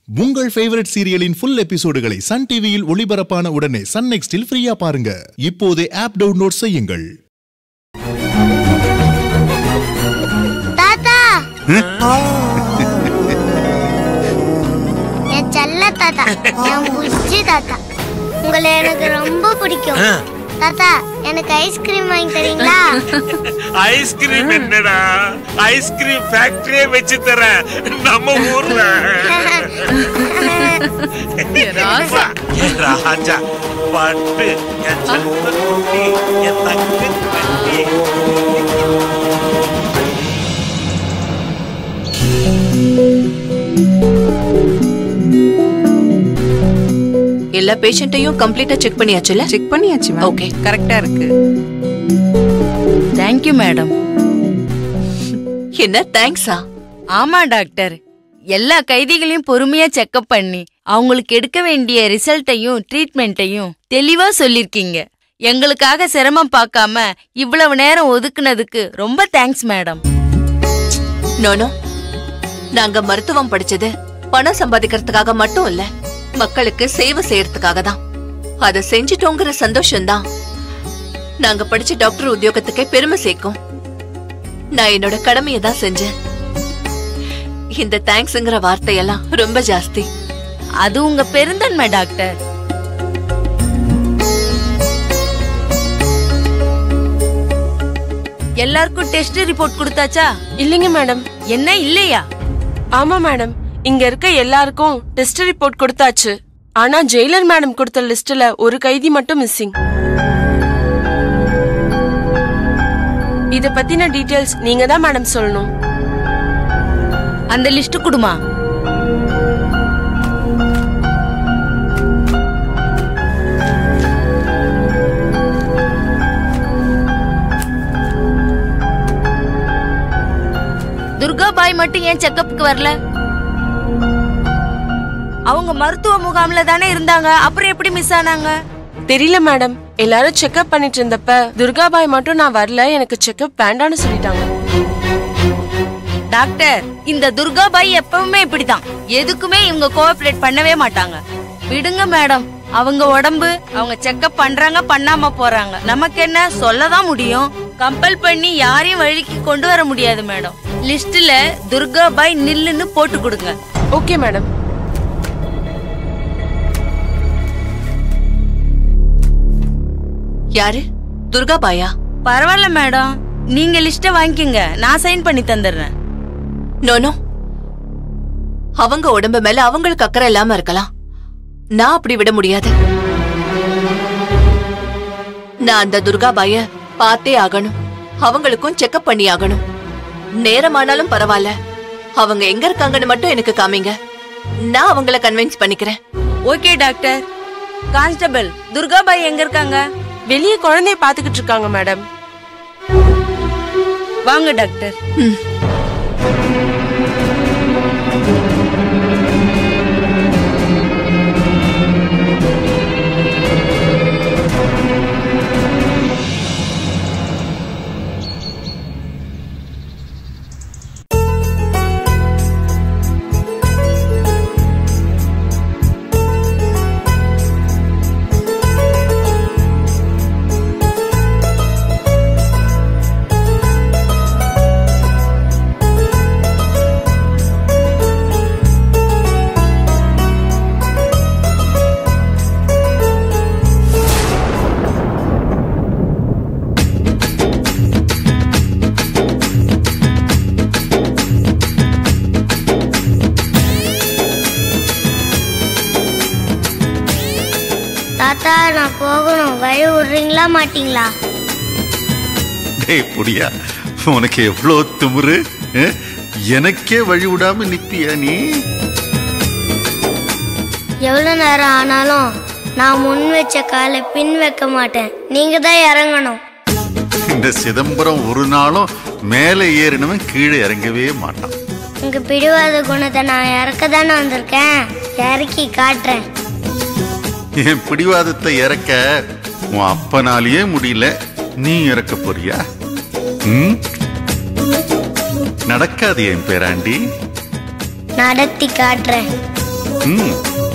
உங்கள் ஃபேவரட் சீரியலின் ஃபுல் எபிசோடுகளை சன் டிவியில் ஒளிபரப்பான உடனே சன் நெக்ஸ்டில் ஃப்ரீயா பாருங்க இப்போதே ஆப் டவுன்லோட் செய்யுங்கள் தாத்தா என் செல்ல தாத்தா என் புஜ்ஜி தாத்தா உங்களை எனக்கு ரொம்ப பிடிக்கும் தாத்தா எனக்கு ஐஸ்கிரீம் வாங்கி தரீங்களா ஐஸ்கிரீம் என்னடா ஐஸ்கிரீம் ஃபேக்டரியே வச்சு தரேன் நம்ம ஊர்ல ராசா. என் ராஜா பட்டு என் சக்கரவர்த்தி, என் தங்கக்குட்டி. எல்லா பேஷண்ட்டையும் கம்ப்ளீட்டா செக் பண்ணியாச்சுல செக் பண்ணியாச்சு மேம் Okay. கரெக்டா இருக்கு தேங்க்யூ மேடம் என்ன தேங்க்ஸா ஆமா டாக்டர் எல்லா கைதிகளையும் பொறுமையா செக்கப் பண்ணி அவங்களுக்கு எடுக்க வேண்டிய ரிசல்ட்டையும் ட்ரீட்மெண்ட்டையும் தெளிவா சொல்லிருக்கீங்க எங்களுக்காக சிரமம் பார்க்காம இவ்வளவு நேரம் ஒதுக்குனதுக்கு ரொம்ப தேங்க்ஸ் மேடம் நோனோ நாங்க மருத்துவம் படிச்சது பணம் சம்பாதிக்கிறதுக்காக மட்டும் இல்ல மக்களுக்கு சேவை செய்யறதுக்காக தான் அத செஞ்சிட்டோங்கிற சந்தோஷம் தான் நாங்க படிச்ச டாக்டர் உத்தியோகத்துக்கே பெருமை சேர்க்கும் நான் என்னோட கடமையை தான் செஞ்சேன் இந்த தேங்க்ஸ்ங்கிற வார்த்தையெல்லாம் ரொம்ப ஜாஸ்தி அது உங்க பெருந்தன்மை டாக்டர் எல்லாருக்கும் டெஸ்ட் ரிப்போர்ட் கொடுத்தாச்சா இல்லைங்க மேடம் என்ன இல்லையா ஆமா மேடம் இங்க இருக்க எல்லாருக்கும் டெஸ்ட் ரிப்போர்ட் கொடுத்தாச்சு ஆனா ஜெயிலர் மேடம் கொடுத்த லிஸ்ட்ல ஒரு கைதி மட்டும் மிஸ்ஸிங் இத பத்தின டீடைல்ஸ் நீங்க தான் மேடம் சொல்லணும் அந்த லிஸ்ட் குடுமா துர்கா பாய் மட்டும் ஏன் செக்கப்புக்கு வரல அவங்க மருத்துவ முகாம்ல தானே இருந்தாங்க அப்புறம் எப்படி மிஸ் ஆனாங்க தெரியல மேடம் எல்லாரும் செக்அப் பண்ணிட்டு இருந்தப்ப துர்காபாய் மட்டும் நான் வரல எனக்கு செக்அப் வேண்டாம்னு சொல்லிட்டாங்க டாக்டர் இந்த துர்கா பாய் எப்பவுமே இப்படிதான் எதுக்குமே இவங்க கோஆபரேட் பண்ணவே மாட்டாங்க விடுங்க மேடம் அவங்க உடம்பு அவங்க செக்கப் பண்றாங்க பண்ணாம போறாங்க நமக்கு என்ன சொல்லதான் முடியும் கம்பல் பண்ணி யாரையும் வழிக்கு கொண்டு வர முடியாது மேடம் லிஸ்ட்ல துர்கா பாய் நில்லுன்னு போட்டு கொடுங்க ஓகே மேடம் யாரு துர்கா பாயா பரவாயில்ல மேடம் நீங்க லிஸ்ட வாங்கிக்கங்க நான் சைன் பண்ணி தந்துடுறேன் நோனோ அவங்க உடம்பு மேல அவங்களுக்கு அக்கறை இல்லாம இருக்கலாம் நான் அப்படி விட முடியாது நான் அந்த துர்கா பாய பார்த்தே ஆகணும் அவங்களுக்கும் செக்கப் பண்ணி ஆகணும் நேரமானாலும் பரவாயில்ல அவங்க எங்க இருக்காங்கன்னு மட்டும் எனக்கு காமிங்க நான் அவங்கள கன்வின்ஸ் பண்ணிக்கிறேன் okay doctor constable Durga Bai எங்க இருக்காங்க வெளியே குழந்தைய பாத்துக்கிட்டு இருக்காங்க மேடம் வாங்க டாக்டர் ம். தாத்தா நான் போகணும் வழி விடுறீங்களா மாட்டீங்களா டேய் புடியா உனக்கு எவ்வளோ திமிரு அஹ்? எனக்கே வழி விடாம நிப்பியா நீ எவ்வளவு நேரம் ஆனாலும் நான் முன் வச்ச காலை பின் வைக்க மாட்டேன் நீங்க தான் இறங்கணும் இந்த சிதம்பரம் ஒரு நாளும் மேலே ஏறினவன் கீழே இறங்கவே மாட்டான் உங்க பிடிவாத குணத்தை நான் இறக்க தானே வந்திருக்கேன் இறக்கி காட்டுறேன் என் பிடிவாதத்தை இறக்க உன் அப்பனாலேயே முடியல நீ இறக்க போறியா ம்? நடக்காது என் பேராண்டி நடத்தி காட்டுறேன் ம்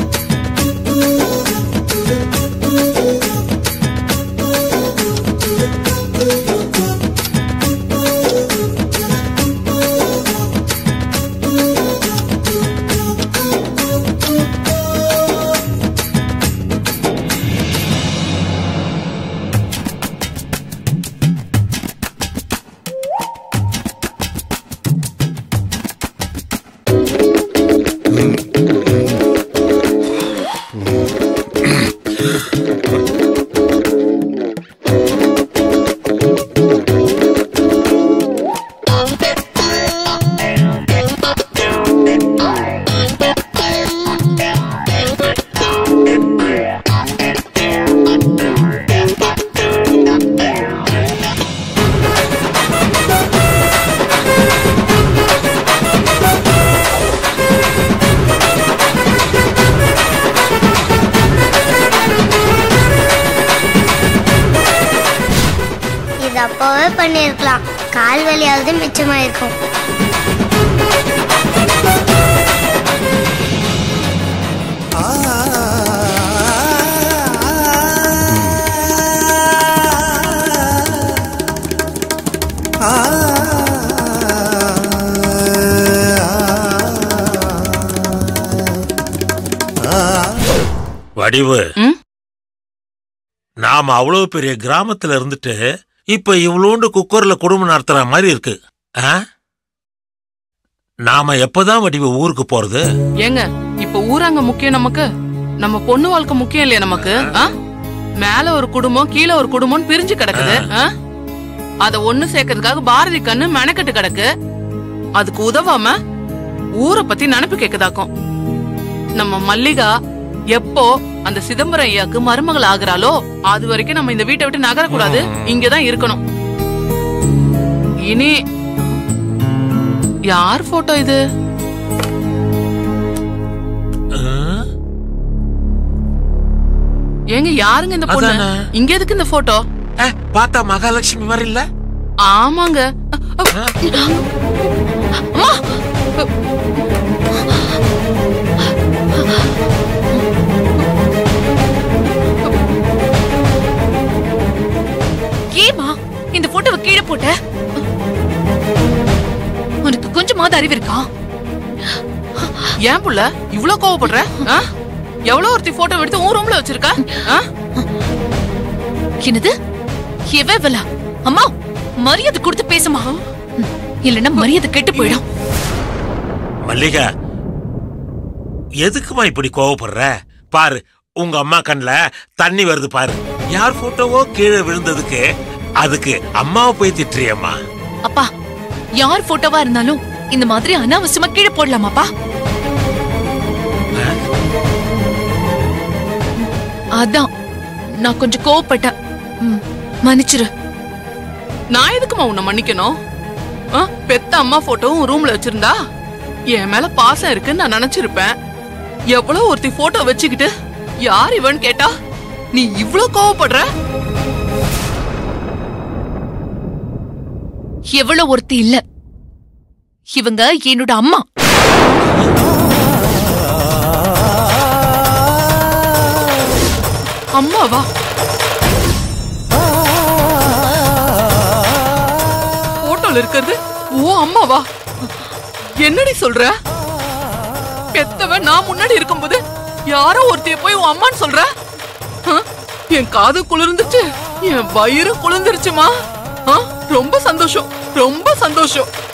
இது அப்பவே பண்ணியிருக்கலாம் கால் வலியாவது மிச்சமாயிருக்கும் வடிவு ம்? நாம அவ்வளவு பெரிய கிராமத்துல இருந்துட்டு இப்ப இவ்வளோண்டு குக்கர்ல குடும்பம் நடத்துற மாதிரி இருக்கு ஆ? நாம எப்பதான் வடிவு ஊருக்கு போறது ஏங்க இப்ப ஊராங்க முக்கியம் நமக்கு நம்ம பொண்ணு வாழ்க்கை முக்கியம் இல்லையா நமக்கு ஆ? மேல ஒரு குடும்பம் கீழே ஒரு குடும்பம் பிரிஞ்சு கிடக்குது ஆ? அத ஒண்ணு சேர்க்கறதுக்காக பாரதி கண்ணு மெனக்கெட்டு கிடக்கு அதுக்கு உதவாம ஊரை பத்தி நினைப்பு கேக்குதாக்கும் நம்ம மல்லிகா எப்போ அந்த சிதம்பரம் ஐயாக்கு மருமகள் ஆகுறாளோ அது வரைக்கும் நம்ம இந்த வீட்டை விட்டு நகரக்கூடாது இங்கதான் இருக்கணும் இனி யார் போட்டோ இது ஆ? ஏங்க யாருங்க இந்த பொண்ணு அதானே. இங்க எதுக்கு இந்த போட்டோ ஏ, பார்த்தா மகாலட்சுமி மாதிரி இல்ல ஆமாங்க அ, அ, அம்மா! ஏமா இந்த போட்டோவை கீழே போட்ட உனக்கு கொஞ்சமாவது அறிவு இருக்கா ஏன் புள்ள இவ்ளோ கோவப்படுற ஆ? எவ்வளவு ஒருத்தி போட்டோ எடுத்து உன் ரூம்ல வச்சிருக்க ஆ? என்னது எவ்வளா அம்மா மரியாதை கொடுத்து பேசுமா ம், இல்லைன்னா மரியாதை கெட்டு போயிடும் மல்லிகா எதுக்குமா இப்படி கோவப்படுற பாரு உங்க அம்மா கண்ணுல தண்ணி வருது பாரு யார் போட்டோவோ கீழே விழுந்ததுக்கு அதுக்கு அம்மாவை போய் திட்டுறியம்மா அப்பா யார் போட்டோவா இருந்தாலும் இந்த மாதிரி அனாவசியமா கீழே போடலாமாப்பா அதான் நான் கொஞ்சம் கோவப்பட்டேன் ம், மன்னிச்சிரு நான் எதுக்குமா உன்னை மன்னிக்கணும் ஆ? பெத்த அம்மா போட்டோவும் ரூம்ல வச்சிருந்தா என் மேல பாசம் இருக்குன்னு நான் நினைச்சிருப்பேன் எவ்வளவு ஒருத்தி போட்டோ வச்சுக்கிட்டு யார் இவன் கேட்டா நீ இவ்ளோ கோவப்படுற எவ்வளவு ஒருத்தி இல்ல இவங்க என்னோட அம்மா அம்மாவா போட்டோல இருக்கிறது ஓ அம்மாவா என்னடி சொல்ற பெத்தவன் நான் முன்னாடி இருக்கும்போது யாரோ ஒருத்தைய போய் உன் அம்மான்னு சொல்ற ஆ? என் காது குளிர்ந்துச்சு என் வயிறு குளிர்ந்துருச்சுமா ஆ? ரொம்ப சந்தோஷம் ரொம்ப சந்தோஷம்